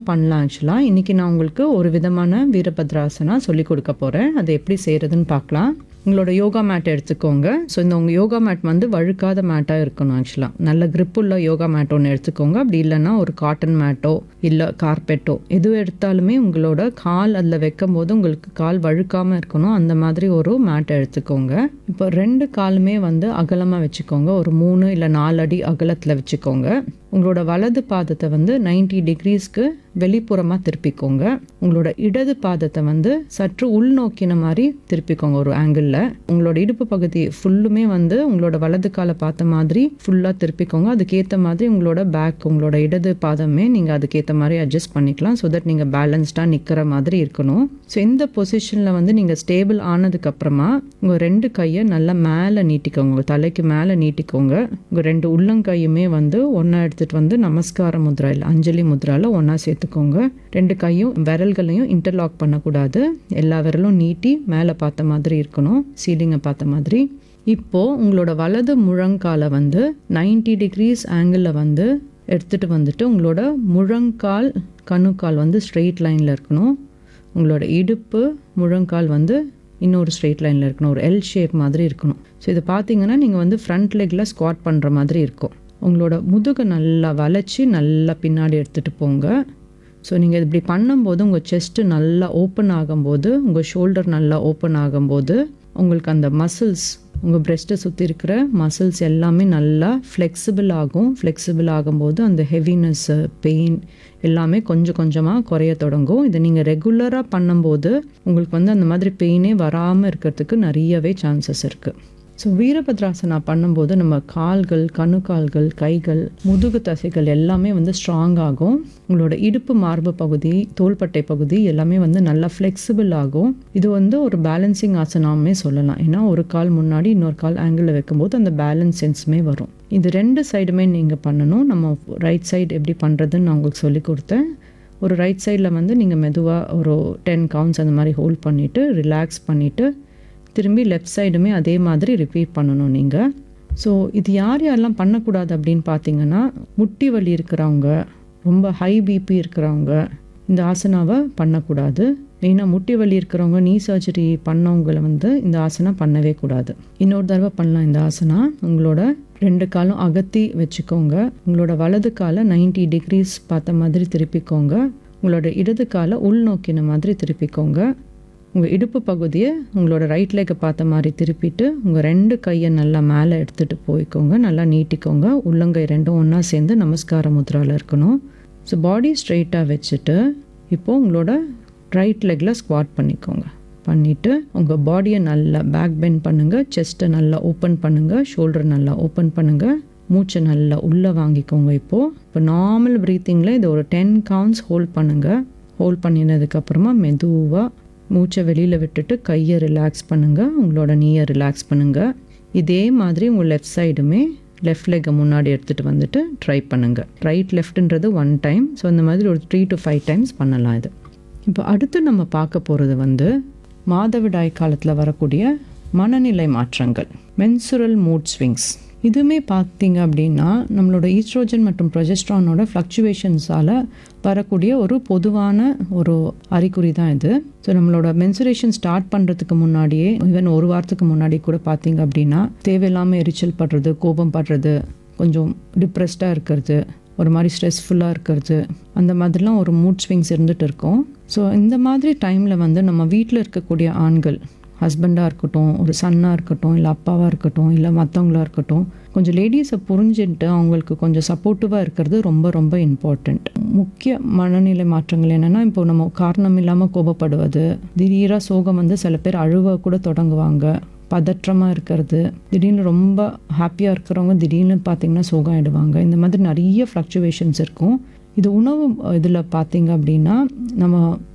பண்ணலாம் ஆக்சுவலாக இன்றைக்கி நான் உங்களுக்கு ஒரு விதமான வீரபத்ராசனா சொல்லி கொடுக்க போகிறேன் அதை எப்படி செய்கிறதுன்னு பார்க்கலாம் உங்களோட யோகா மேட் எடுத்துக்கோங்க ஸோ இந்த உங்கள் யோகா மேட் வந்து வழுக்காத மேட்டாக இருக்கணும் ஆக்சுவலாக நல்ல grip உள்ள யோகா மேட் ஒன்று எடுத்துக்கோங்க அப்படி இல்லைன்னா ஒரு காட்டன் மேட்டோ இல்லை கார்பெட்டோ எது எடுத்தாலுமே உங்களோட கால் அதில் வைக்கும் போது உங்களுக்கு கால் வழுக்காமல் இருக்கணும் அந்த மாதிரி ஒரு மேட் எடுத்துக்கோங்க இப்போ ரெண்டு காலுமே வந்து அகலமாக வச்சுக்கோங்க ஒரு மூணு இல்லை நாலு அடி அகலத்தில் வச்சுக்கோங்க உங்களோட வலது பாதத்தை வந்து 90 டிகிரிஸ்க்கு வெளிப்புறமாக திருப்பிக்கோங்க உங்களோட இடது பாதத்தை வந்து சற்று உள்நோக்கின மாதிரி திருப்பிக்கோங்க ஒரு ஆங்கிளில் உங்களோட இடுப்பு பகுதி ஃபுல்லுமே வந்து உங்களோட வலது காலை பார்த்த மாதிரி ஃபுல்லாக திருப்பிக்கோங்க அதுக்கேற்ற மாதிரி உங்களோட பேக் உங்களோட இடது பாதமே நீங்கள் அதுக்கேற்ற மாதிரி அட்ஜஸ்ட் பண்ணிக்கலாம் ஸோ தட் நீங்கள் பேலன்ஸ்டாக நிற்கிற மாதிரி இருக்கணும் ஸோ இந்த பொசிஷனில் வந்து நீங்கள் ஸ்டேபிள் ஆனதுக்கப்புறமா உங்கள் ரெண்டு கையை நல்லா மேலே நீட்டிக்கோங்க உங்கள் தலைக்கு மேலே நீட்டிக்கோங்க உங்கள் ரெண்டு உள்ளங்கையுமே வந்து ஒன்றா எடுத்துகிட்டு வந்து நமஸ்கார முத்ராயில் அஞ்சலி முத்ராவில் ஒன்றா சேர்த்துக்கோங்க ரெண்டு கையும் விரல்களையும் இன்டர்லாக் பண்ணக்கூடாது எல்லா விரலும் நீட்டி மேலே பார்த்த மாதிரி இருக்கணும் சீலிங்கை பார்த்த மாதிரி இப்போது உங்களோட வலது முழங்காலை வந்து 90 டிகிரிஸ் ஆங்கிளில் வந்து எடுத்துகிட்டு வந்துட்டு உங்களோட முழங்கால் கணுக்கால் வந்து ஸ்ட்ரெயிட் லைனில் இருக்கணும் உங்களோட இடுப்பு முழங்கால் வந்து இன்னொரு ஸ்ட்ரெயிட் லைனில் இருக்கணும் ஒரு எல் ஷேப் மாதிரி இருக்கணும் ஸோ இது பார்த்தீங்கன்னா நீங்கள் வந்து ஃப்ரண்ட் லெக்கில் ஸ்குவாட் பண்ணுற மாதிரி இருக்கும் உங்களோட முதுகை நல்லா வளைச்சி நல்லா பின்னாடி எடுத்துகிட்டு போங்க ஸோ நீங்கள் இப்படி பண்ணும்போது உங்கள் செஸ்ட்டு நல்லா ஓப்பன் ஆகும்போது உங்கள் ஷோல்டர் நல்லா ஓப்பன் ஆகும்போது உங்களுக்கு அந்த மசில்ஸ் உங்கள் பிரெஸ்ட்டை சுற்றி இருக்கிற மசில்ஸ் எல்லாமே நல்லா ஃப்ளெக்சிபிள் ஆகும் ஃப்ளெக்சிபிள் ஆகும்போது அந்த ஹெவினஸ்ஸு பெயின் எல்லாமே கொஞ்சம் கொஞ்சமாக குறைய தொடங்கும் இதை நீங்கள் ரெகுலராக பண்ணும்போது உங்களுக்கு வந்து அந்த மாதிரி பெயினே வராமல் இருக்கிறதுக்கு நிறையவே சான்சஸ் இருக்குது ஸோ வீரபத்ராசனா பண்ணும்போது நம்ம கால்கள் கணுக்கால்கள் கைகள் முதுகு தசைகள் எல்லாமே வந்து ஸ்ட்ராங் ஆகும் உங்களோட இடுப்பு மார்பு பகுதி தோள்பட்டை பகுதி எல்லாமே வந்து நல்லா ஃப்ளெக்சிபிள் ஆகும் இது வந்து ஒரு பேலன்சிங் ஆசனாமே சொல்லலாம் ஏன்னா ஒரு கால் முன்னாடி இன்னொரு கால் ஆங்கிளில் வைக்கும்போது அந்த பேலன்ஸ் சென்ஸுமே வரும் இது ரெண்டு சைடுமே நீங்கள் பண்ணணும் நம்ம ரைட் சைடு எப்படி பண்ணுறதுன்னு நான் உங்களுக்கு சொல்லி கொடுத்தேன் ஒரு ரைட் சைடில் வந்து நீங்கள் மெதுவாக ஒரு டென் கவுண்ட்ஸ் அந்த மாதிரி ஹோல்ட் பண்ணிவிட்டு ரிலாக்ஸ் பண்ணிவிட்டு திரும்பி லெஃப்ட் சைடுமே அதே மாதிரி ரிப்பீட் பண்ணணும் நீங்கள் ஸோ இது யார் யாரெல்லாம் பண்ணக்கூடாது அப்படின்னு பார்த்தீங்கன்னா முட்டி வலி இருக்கிறவங்க ரொம்ப ஹை பிபி இருக்கிறவங்க இந்த ஆசனாவை பண்ணக்கூடாது மெயினாக முட்டி வலி இருக்கிறவங்க நீ சர்ஜரி பண்ணவங்களை வந்து இந்த ஆசனா பண்ணவே கூடாது இன்னொரு தடவை பண்ணலாம் இந்த ஆசனா உங்களோட ரெண்டு காலும் அகத்தி வச்சுக்கோங்க உங்களோட வலது காலை 90 டிகிரிஸ் பார்த்த மாதிரி திருப்பிக்கோங்க உங்களோட இடது காலை உள்நோக்கின மாதிரி திருப்பிக்கோங்க உங்கள் இடுப்பு பகுதியை உங்களோட ரைட் லெக்கை பார்த்த மாதிரி திருப்பிட்டு உங்கள் ரெண்டு கையை நல்லா மேலே எடுத்துகிட்டு போய்க்கோங்க நல்லா நீட்டிக்கோங்க உள்ளங்கை ரெண்டும் ஒன்றா சேர்ந்து நமஸ்கார முத்ராவில் இருக்கணும் ஸோ பாடி ஸ்ட்ரைட்டாக வச்சுட்டு இப்போது உங்களோட ரைட் லெக்கில் ஸ்குவாட் பண்ணிக்கோங்க பண்ணிவிட்டு உங்கள் பாடியை நல்லா பேக் பெண்ட் பண்ணுங்கள் செஸ்ட்டை நல்லா ஓப்பன் பண்ணுங்கள் ஷோல்டர் நல்லா ஓப்பன் பண்ணுங்கள் மூச்சை நல்லா உள்ளே வாங்கிக்கோங்க இப்போது இப்போ நார்மல் ப்ரீத்திங்கில் இது ஒரு டென் கவுண்ட்ஸ் ஹோல்ட் பண்ணுங்கள் ஹோல்ட் பண்ணினதுக்கப்புறமா மெதுவாக மூச்சை வெளியில் விட்டுட்டு கையை ரிலாக்ஸ் பண்ணுங்கள் உங்களோட நீயை ரிலாக்ஸ் பண்ணுங்கள் இதே மாதிரி உங்கள் லெஃப்ட் சைடுமே லெஃப்ட் லெக்கை முன்னாடி எடுத்துகிட்டு வந்துட்டு ட்ரை பண்ணுங்கள் ரைட் லெஃப்ட்ன்றது ஒன் டைம் ஸோ அந்த மாதிரி ஒரு த்ரீ டு ஃபைவ் டைம்ஸ் பண்ணலாம் இது இப்போ அடுத்து நம்ம பார்க்க போகிறது வந்து மாதவிடாய் காலத்தில் வரக்கூடிய மனநிலை மாற்றங்கள் மென்சுரல் மூட் ஸ்விங்ஸ் இதுவுமே பார்த்தீங்க அப்படின்னா நம்மளோட ஈஸ்ட்ரோஜன் மற்றும் ப்ரொஜெஸ்ட்ரானோட ஃப்ளக்சுவேஷன்ஸால் வரக்கூடிய ஒரு பொதுவான ஒரு அறிகுறி தான் இது ஸோ நம்மளோட மென்சுரேஷன் ஸ்டார்ட் பண்ணுறதுக்கு முன்னாடியே ஈவன் ஒரு வாரத்துக்கு முன்னாடி கூட பார்த்தீங்க அப்படின்னா தேவையில்லாமல் எரிச்சல் படுறது கோபம் படுறது கொஞ்சம் டிப்ரெஸ்டாக இருக்கிறது ஒரு மாதிரி ஸ்ட்ரெஸ்ஃபுல்லாக இருக்கிறது அந்த மாதிரிலாம் ஒரு மூட் ஸ்விங்ஸ் இருந்துகிட்டு இருக்கும் ஸோ இந்த மாதிரி டைமில் வந்து நம்ம வீட்டில் இருக்கக்கூடிய ஆண்கள் ஹஸ்பண்டாக இருக்கட்டும் ஒரு சன்னாக இருக்கட்டும் இல்லை அப்பாவாக இருக்கட்டும் இல்லை மற்றவங்களா இருக்கட்டும் கொஞ்சம் லேடிஸை புரிஞ்சுட்டு அவங்களுக்கு கொஞ்சம் சப்போர்ட்டிவாக இருக்கிறது ரொம்ப ரொம்ப இம்பார்ட்டண்ட் முக்கிய மனநிலை மாற்றங்கள் என்னென்னா இப்போ நம்ம காரணம் இல்லாமல் கோபப்படுவது திடீராக சோகம் வந்து சில பேர் அழுவ கூட தொடங்குவாங்க பதற்றமாக இருக்கிறது திடீர்னு ரொம்ப ஹாப்பியாக இருக்கிறவங்க திடீர்னு பார்த்திங்கன்னா சோகம் ஆகிடுவாங்க இந்த மாதிரி நிறைய ஃப்ளக்சுவேஷன்ஸ் இருக்கும் இது உணவு இதில் பார்த்தீங்க அப்படின்னா நம்ம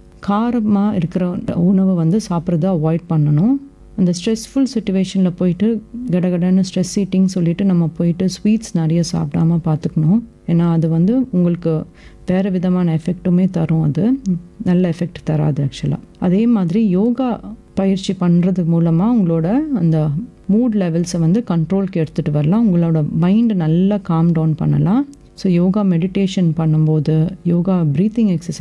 காரமாக இருக்கிற உணவை வந்து சாப்பிட்றத அவாய்ட் பண்ணணும் அந்த ஸ்ட்ரெஸ்ஃபுல் சுச்சுவேஷனில் போயிட்டு கடகடன்னு ஸ்ட்ரெஸ் ஈட்டிங் சொல்லிட்டு நம்ம போயிட்டு ஸ்வீட்ஸ் நிறைய சாப்பிடாம பார்த்துக்கணும் ஏன்னா அது வந்து உங்களுக்கு வேறு விதமான எஃபெக்ட்டுமே தரும் அது நல்ல எஃபெக்ட் தராது ஆக்சுவலாக அதே மாதிரி யோகா பயிற்சி பண்ணுறது மூலமாக உங்களோட அந்த மூட் லெவல்ஸை வந்து கண்ட்ரோலுக்கு எடுத்துகிட்டு வரலாம் உங்களோட மைண்டை நல்லா காம் டவுன் பண்ணலாம் ஸோ யோகா மெடிடேஷன் பண்ணும்போது யோகா ப்ரீத்திங் எக்ஸசைஸ்